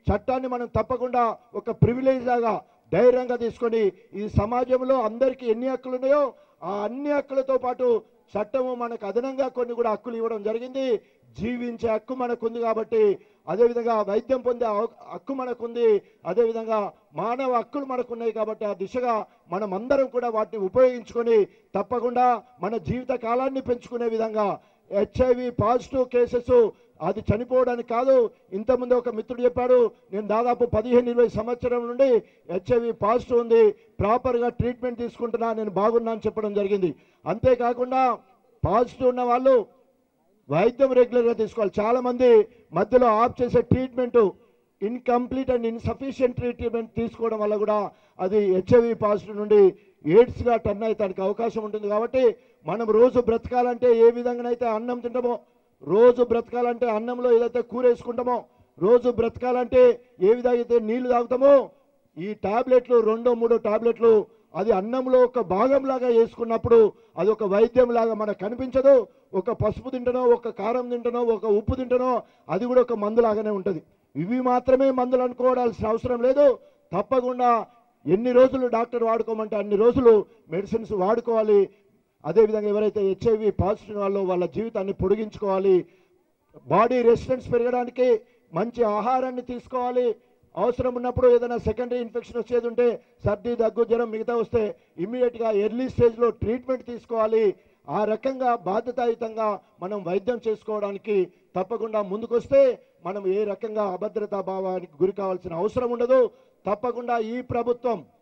చట్టాన్ని మనం తప్పకుండా ఒక ప్రివిలేజ్ లాగా ధైర్యంగా తీసుకొని ఈ సమాజంలో అందరికీ ఎన్ని హక్కులు ఉన్నాయో ఆ అన్ని హక్కులతో పాటు చట్టము మనకు అదనంగా కొన్ని కూడా హక్కులు ఇవ్వడం జరిగింది జీవించే హక్కు మనకుంది కాబట్టి అదేవిధంగా వైద్యం పొందే హక్కు- హక్కు మనకుంది అదేవిధంగా మానవ హక్కులు మనకున్నాయి కాబట్టి ఆ దిశగా మనం అందరం కూడా వాటిని ఉపయోగించుకొని తప్పకుండా మన జీవిత కాలాన్ని పెంచుకునే విధంగా హెచ్ఐవి పాజిటివ్ కేసెస్ అది చనిపోవడానికి కాదు ఇంతకుముందు ఒక మిత్రుడు చెప్పాడు నేను దాదాపు పదిహేను ఇరవై సంవత్సరం నుండి హెచ్ఐవి పాజిటివ్ ఉంది ప్రాపర్గా ట్రీట్మెంట్ తీసుకుంటున్నా నేను బాగున్నా అని చెప్పడం జరిగింది అంతేకాకుండా పాజిటివ్ ఉన్న వాళ్ళు వైద్యం రెగ్యులర్గా తీసుకోవాలి చాలా మంది మధ్యలో ఆఫ్ చేసే treatment incomplete and insufficient treatment తీసుకోవడం వల్ల కూడా అది హెచ్ఐవి పాజిటివ్ నుండి ఎయిడ్స్గా టర్న్ అవుతానికి అవకాశం ఉంటుంది కాబట్టి మనం రోజు బ్రతకాలంటే ఏ విధంగానైతే అన్నం తింటామో రోజు బ్రతకాలంటే అన్నంలో ఏదైతే కూర వేసుకుంటామో రోజు బ్రతకాలంటే ఏ విధంగా అయితే నీళ్లు తాగుతామో ఈ టాబ్లెట్లు రెండో మూడో టాబ్లెట్లు అది అన్నంలో ఒక భాగం లాగా వేసుకున్నప్పుడు అది ఒక వైద్యం లాగా మనకు కనిపించదు ఒక పసుపు తింటనో ఒక కారం తింటనో ఒక ఉప్పు తింటనో అది కూడా ఒక మందు లాగానే ఉంటుంది ఇవి మాత్రమే మందులు అనుకోవాల్సిన అవసరం లేదు తప్పకుండా ఎన్ని రోజులు డాక్టర్ వాడుకోమంటే అన్ని రోజులు మెడిసిన్స్ వాడుకోవాలి అదేవిధంగా ఎవరైతే హెచ్ఐవి పాజిటివ్ వాళ్ళో వాళ్ళ జీవితాన్ని పొడిగించుకోవాలి బాడీ రెసిస్టెన్స్ పెరగడానికి మంచి ఆహారాన్ని తీసుకోవాలి అవసరం ఉన్నప్పుడు ఏదైనా సెకండరీ ఇన్ఫెక్షన్ వచ్చేది ఉంటే సర్ది దగ్గు జ్వరం మిగతా వస్తే ఇమ్మీడియట్గా ఎర్లీ స్టేజ్లో ట్రీట్మెంట్ తీసుకోవాలి ఆ రకంగా బాధ్యతాయుతంగా మనం వైద్యం చేసుకోవడానికి తప్పకుండా ముందుకొస్తే మనం ఏ రకంగా అభద్రతా భావానికి గురి కావాల్సిన అవసరం ఉండదు తప్పకుండా ఈ ప్రభుత్వం